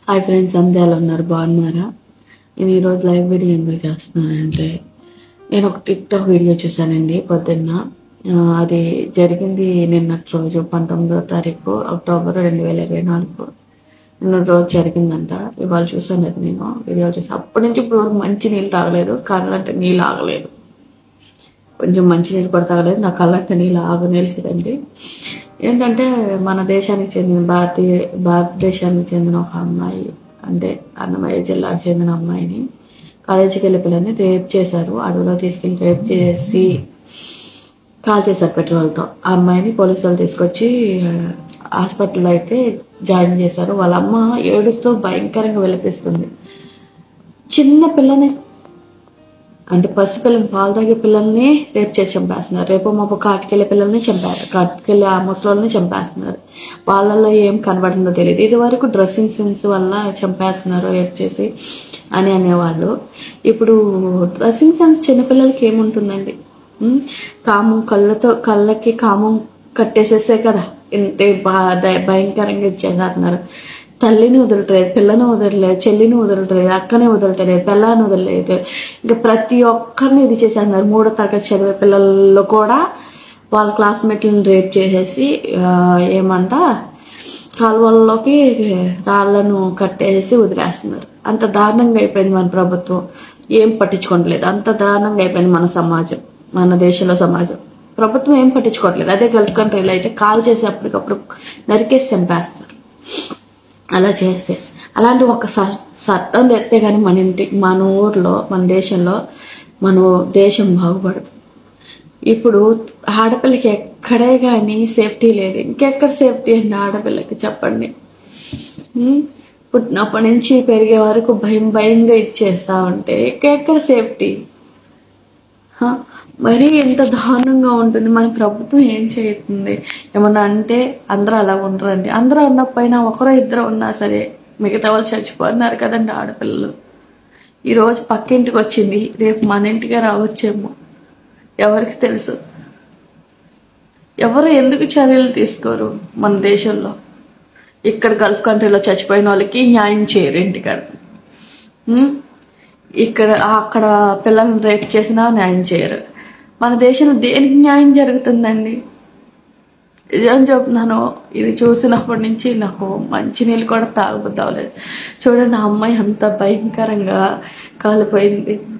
Hi friends అంతే ఎలా ఉన్నారు బాగున్నారా నేను ఈరోజు లైవ్ వీడియో ఎందుకు చేస్తున్నానంటే నేను ఒక టిక్టాక్ వీడియో చూశానండి పొద్దున్న ఆ, అది జరిగింది నిన్నటి రోజు పంతొమ్మిదో తారీఖు అక్టోబర్ రెండు వేల ఇరవై నాలుగు నిన్న రోజు జరిగిందంట ఇవాళ చూసాను అది నేను వీడియో చూసి అప్పటి నుంచి ఇప్పుడు వరకు మంచి నీళ్ళు తాగలేదు కళ్ళంటే నీళ్ళు ఆగలేదు కొంచెం మంచి నీళ్ళు కూడా తాగలేదు నా కళ్ళంటే నీళ్ళు ఆగనేలేదండి ఏంటంటే మన దేశానికి చెందిన భారతీయ భారతదేశానికి చెందిన ఒక అమ్మాయి అంటే అన్నమయ్య జిల్లాకు చెందిన అమ్మాయిని కాలేజీకి వెళ్ళే పిల్లని రేప్ చేశారు అడవిలో తీసుకెళ్ళి రేప్ చేసి కాల్ చేశారు పెట్రోల్తో ఆ అమ్మాయిని పోలీసు వాళ్ళు తీసుకొచ్చి హాస్పిటల్లో అయితే జాయిన్ చేశారు వాళ్ళ అమ్మ ఏడుస్తూ భయంకరంగా విలపిస్తుంది చిన్న పిల్లని అంటే పసి పిల్లల్ని పాలు తాగే పిల్లల్ని రేపు చేసి చంపేస్తున్నారు రేపు మాపు కాటికెళ్ళే పిల్లల్ని చంపారు కాటికెళ్ళే ఆ ముసలోళ్ళని చంపేస్తున్నారు వాళ్ళల్లో ఏం కనబడుతుందో తెలియదు ఇది వరకు డ్రెస్సింగ్ సెన్స్ వల్ల చంపేస్తున్నారు రేపు చేసి అని అనేవాళ్ళు ఇప్పుడు డ్రెస్సింగ్ సెన్స్ చిన్నపిల్లలకి ఏముంటుందండి ఉమ్, కామం కళ్ళతో కళ్ళకి కామం కట్టేసేసే కదా ఇంతే బా ద- భయంకరంగా ఇచ్చేస్తున్నారు తల్లిని వదలట్లేదు పిల్లని వదలలేదు చెల్లిని వదలట్లేదు అక్కని వదలట్లేదు పిల్లని వదలలేదు ఇంకా ప్రతి ఒక్కరిని ఇది చేసేస్తున్నారు మూడో తరగతి చదివే పిల్లల్లో కూడా వాళ్ళ క్లాస్మేట్లను రేప్ చేసేసి ఆ, ఏమంట కాలువల్లోకి రాళ్లను కట్టేసి వదిలేస్తున్నారు అంత దారుణంగా అయిపోయింది మన ప్రభుత్వం ఏం పట్టించుకోవట్లేదు అంత దారుణంగా అయిపోయింది మన సమాజం మన దేశంలో సమాజం ప్రభుత్వం ఏం పట్టించుకోవట్లేదు అదే గల్ఫ్ కంట్రీలో అయితే కాల్ చేసి అప్పటికప్పుడు నరికేసి చంపేస్తారు అలా చేస్తే అలాంటి ఒక స- చట్టం తెస్తే కానీ మన ఇంటి మన ఊర్లో మన దేశంలో మన దేశం బాగుపడదు ఇప్పుడు ఆడపిల్లకి ఎక్కడే కానీ సేఫ్టీ లేదు ఇంకెక్కడ సేఫ్టీ అండి ఆడపిల్లకి చెప్పండి ఉమ్, పుట్టినప్పటి నుంచి పెరిగే వరకు భయం భయంగా ఇది చేస్తా ఉంటే ఇంకెక్కడ సేఫ్టీ హ, మరీ ఎంత దారుణంగా ఉంటుంది మన ప్రభుత్వం ఏం చేస్తుంది ఏమన్నా అంటే అందరూ అలా ఉండరండి అందరూ ఉన్నపైన ఒకరో ఇద్దరు ఉన్నా సరే మిగతా వాళ్ళు చచ్చిపోతున్నారు కదండి ఆడపిల్లలు ఈరోజు పక్కింటికి వచ్చింది రేపు మన ఇంటికే రావచ్చేమో ఎవరికి తెలుసు ఎవరు ఎందుకు చర్యలు తీసుకోరు మన దేశంలో ఇక్కడ గల్ఫ్ కంట్రీలో చచ్చిపోయిన వాళ్ళకి న్యాయం చేయరు ఇంటికాడ ఉమ్? ఇక్కడ అక్కడ పిల్లల్ని రేప్ చేసినా న్యాయం చేయరు మన దేశంలో దేనికి న్యాయం జరుగుతుందండి ఇదేం చెప్తున్నాను ఇది చూసినప్పటి నుంచి నాకు మంచినీళ్ళు కూడా తాగబుద్ది అవ్వలేదు చూడండి ఆ అమ్మాయి అంత భయంకరంగా కాలిపోయింది